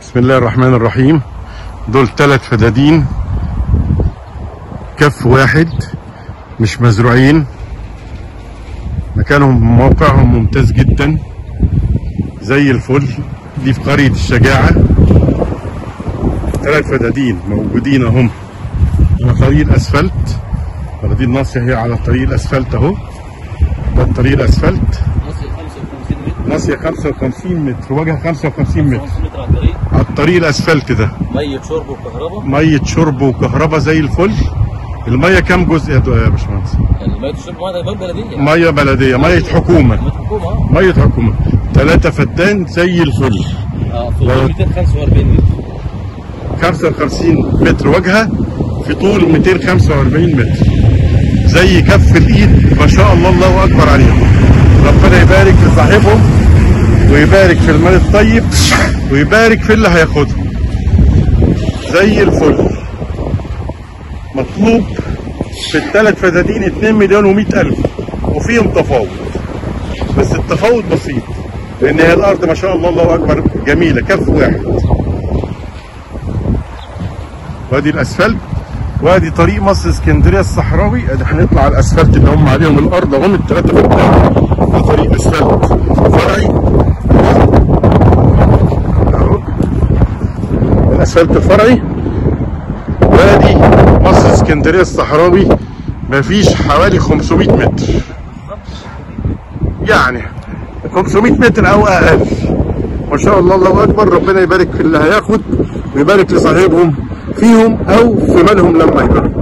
بسم الله الرحمن الرحيم دول ثلاث فدادين كف واحد مش مزروعين مكانهم موقعهم ممتاز جدا زي الفل دي في قرية الشجاعة ثلاث فدادين موجودين اهم على طريق الاسفلت واخدين ناصية هي على طريق الاسفلت اهو ده الطريق الاسفلت مصر 55 ناصية 55 متر متر وجهها 55 متر 55 متر على الطريق على الطريق الاسفلت ده ميه شرب وكهرباء ميه شرب وكهرباء زي الفل الميه كام جزء يا دو- يا باشمهندس يعني ميه الشرب ميه ده بلديه ميه بلديه ميه حكومه ميه حكومه اه ميه حكومه ثلاثة فدان زي الفل اه في 245 متر 55 متر وجهه في طول 245 متر زي كف الايد ما شاء الله الله اكبر عليهم ربنا يبارك لصاحبهم ويبارك في المال الطيب ويبارك في اللي هياخدهم زي الفل مطلوب في الثلاث فدادين 2 مليون و100 الف وفيهم تفاوض بس التفاوض بسيط لان هي الارض ما شاء الله الله اكبر جميله كف واحد وادي الاسفلت وادي طريق مصر اسكندريه الصحراوي ادي هنطلع على الاسفلت اللي هم عليهم الارض اهم الثلاثه في الدنيا ده طريق اسفلت فرعي اهو الاسفلت الفرعي وادي مصر اسكندريه الصحراوي مفيش حوالي 500 متر يعني 500 متر او اقل ما شاء الله الله اكبر ربنا يبارك في اللي هياخد ويبارك لصاحبهم فيهم او في مالهم لما يبقى